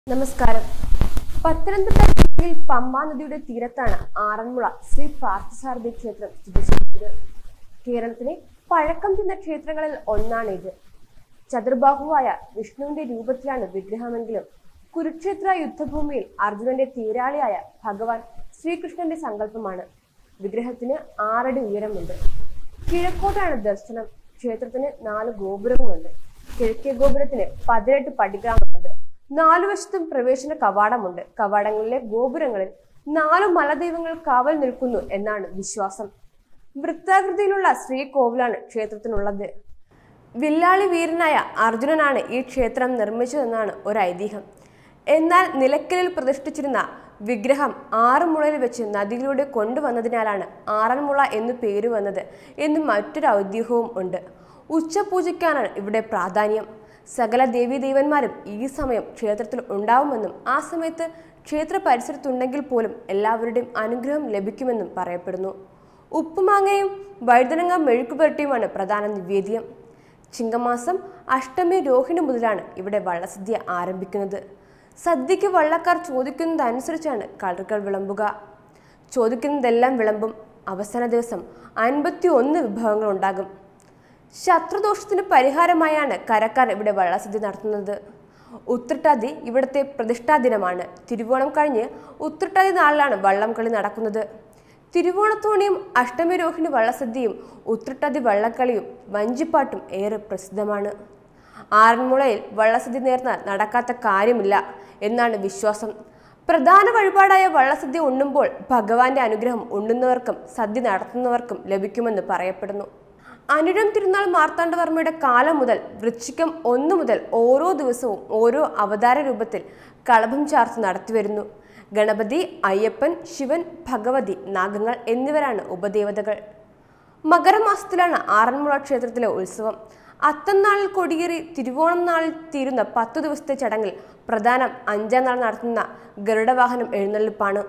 നമസ്കാരം പത്തനംതിട്ട ജില്ലയിൽ പമ്പാ നദിയുടെ തീരത്താണ് ആറന്മുള ശ്രീ പാർത്ഥസാരഥി ക്ഷേത്രം സ്ഥിതി ചെയ്യുന്നത് കേരളത്തിലെ പഴക്കം ചെന്ന ക്ഷേത്രങ്ങളിൽ ഒന്നാണ് ഇത് ചതുർബാഹുവായ വിഷ്ണുവിന്റെ രൂപത്തിലാണ് വിഗ്രഹമെങ്കിലും കുരുക്ഷേത്ര യുദ്ധഭൂമിയിൽ അർജുനന്റെ തീരാളിയായ ഭഗവാൻ ശ്രീകൃഷ്ണന്റെ സങ്കല്പമാണ് വിഗ്രഹത്തിന് ആറടി ഉയരമുണ്ട് കിഴക്കോട്ടാണ് ദർശനം ക്ഷേത്രത്തിന് നാല് ഗോപുരങ്ങളുണ്ട് കിഴക്കേ ഗോപുരത്തിന് പതിനെട്ട് പടികളാണുള്ളത് നാലു വശത്തും പ്രവേശന കവാടമുണ്ട് കവാടങ്ങളിലെ ഗോപുരങ്ങളിൽ നാലു മലദൈവങ്ങൾ കാവൽ നിൽക്കുന്നു എന്നാണ് വിശ്വാസം വൃത്താകൃതിയിലുള്ള ശ്രീകോവിലാണ് ക്ഷേത്രത്തിനുള്ളത് വില്ലാളി വീരനായ അർജുനനാണ് ഈ ക്ഷേത്രം നിർമ്മിച്ചതെന്നാണ് ഒരു ഐതിഹ്യം എന്നാൽ നിലയ്ക്കലിൽ പ്രതിഷ്ഠിച്ചിരുന്ന വിഗ്രഹം ആറന്മുളയിൽ വെച്ച് നദിയിലൂടെ കൊണ്ടുവന്നതിനാലാണ് ആറന്മുള എന്നു പേര് വന്നത് എന്ന് മറ്റൊരു ഐതിഹ്യവും ഉണ്ട് ഉച്ചപൂജയ്ക്കാണ് ഇവിടെ പ്രാധാന്യം സകല ദേവീദേവന്മാരും ഈ സമയം ക്ഷേത്രത്തിൽ ഉണ്ടാവുമെന്നും ആ സമയത്ത് ക്ഷേത്ര പരിസരത്തുണ്ടെങ്കിൽ പോലും എല്ലാവരുടെയും അനുഗ്രഹം ലഭിക്കുമെന്നും പറയപ്പെടുന്നു ഉപ്പുമാങ്ങയും വഴുതനങ്ങ മെഴുക്കുപുരട്ടിയുമാണ് പ്രധാന നിവേദ്യം ചിങ്ങമാസം അഷ്ടമി രോഹിണി മുതലാണ് ഇവിടെ വള്ളസദ്യ ആരംഭിക്കുന്നത് സദ്യയ്ക്ക് വള്ളക്കാർ ചോദിക്കുന്നതനുസരിച്ചാണ് കളറുകൾ വിളമ്പുക ചോദിക്കുന്നതെല്ലാം വിളമ്പും അവസാന ദിവസം അൻപത്തി ഒന്ന് വിഭവങ്ങൾ ഉണ്ടാകും ശത്രുദോഷത്തിന് പരിഹാരമായാണ് കരക്കാർ ഇവിടെ വള്ളസദ്യ നടത്തുന്നത് ഉത്രട്ടാതി ഇവിടുത്തെ പ്രതിഷ്ഠാ ദിനമാണ് തിരുവോണം കഴിഞ്ഞ് ഉത്രട്ടാതി നാളിലാണ് വള്ളം കളി നടക്കുന്നത് തിരുവോണത്തോണിയും അഷ്ടമി രോഹിണി വള്ളസദ്യയും ഉത്രട്ടാതി വള്ളക്കളിയും വഞ്ചിപ്പാട്ടും ഏറെ പ്രസിദ്ധമാണ് ആറന്മുളയിൽ വള്ളസദ്യ നേർന്നാൽ നടക്കാത്ത കാര്യമില്ല എന്നാണ് വിശ്വാസം പ്രധാന വഴിപാടായ വള്ളസദ്യ ഉണ്ണുമ്പോൾ ഭഗവാന്റെ അനുഗ്രഹം ഉണ്ണുന്നവർക്കും സദ്യ നടത്തുന്നവർക്കും ലഭിക്കുമെന്ന് പറയപ്പെടുന്നു അനുരം തിരുനാൾ മാർത്താണ്ഡവർമ്മയുടെ കാലം മുതൽ വൃശ്ചികം ഒന്നു മുതൽ ഓരോ ദിവസവും ഓരോ അവതാര രൂപത്തിൽ കളഭം ചാർത്ത് നടത്തിവരുന്നു ഗണപതി അയ്യപ്പൻ ശിവൻ ഭഗവതി നാഗങ്ങൾ എന്നിവരാണ് ഉപദേവതകൾ മകരമാസത്തിലാണ് ആറന്മുള ക്ഷേത്രത്തിലെ ഉത്സവം അത്തംനാളിൽ കൊടിയേറി തിരുവോണം നാളിൽ തീരുന്ന പത്തു ദിവസത്തെ ചടങ്ങിൽ പ്രധാനം അഞ്ചാം നാൾ നടത്തുന്ന ഗരുഡവാഹനം എഴുന്നള്ളിപ്പാണ്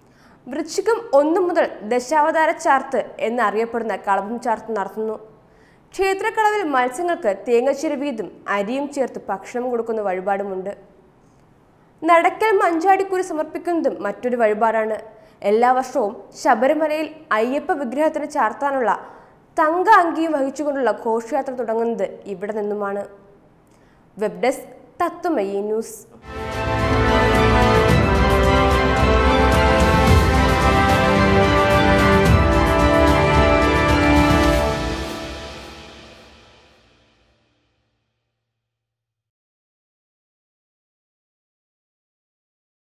വൃശ്ചികം ഒന്നു മുതൽ ദശാവതാര ചാർത്ത് എന്നറിയപ്പെടുന്ന കളഭം ചാർത്ത് നടത്തുന്നു ക്ഷേത്രക്കളവിൽ മത്സ്യങ്ങൾക്ക് തേങ്ങച്ചിരവീതും അരിയും ചേർത്ത് ഭക്ഷണം കൊടുക്കുന്ന വഴിപാടുമുണ്ട് നടക്കൽ മഞ്ചാടിക്കുരി സമർപ്പിക്കുന്നതും മറ്റൊരു വഴിപാടാണ് എല്ലാ വർഷവും ശബരിമലയിൽ അയ്യപ്പ വിഗ്രഹത്തിന് ചാർത്താനുള്ള തങ്ക അങ്കിയും വഹിച്ചുകൊണ്ടുള്ള ഘോഷയാത്ര തുടങ്ങുന്നത് ഇവിടെ നിന്നുമാണ് വെബ് ഡെസ്ക് തത്വമയി ന്യൂസ്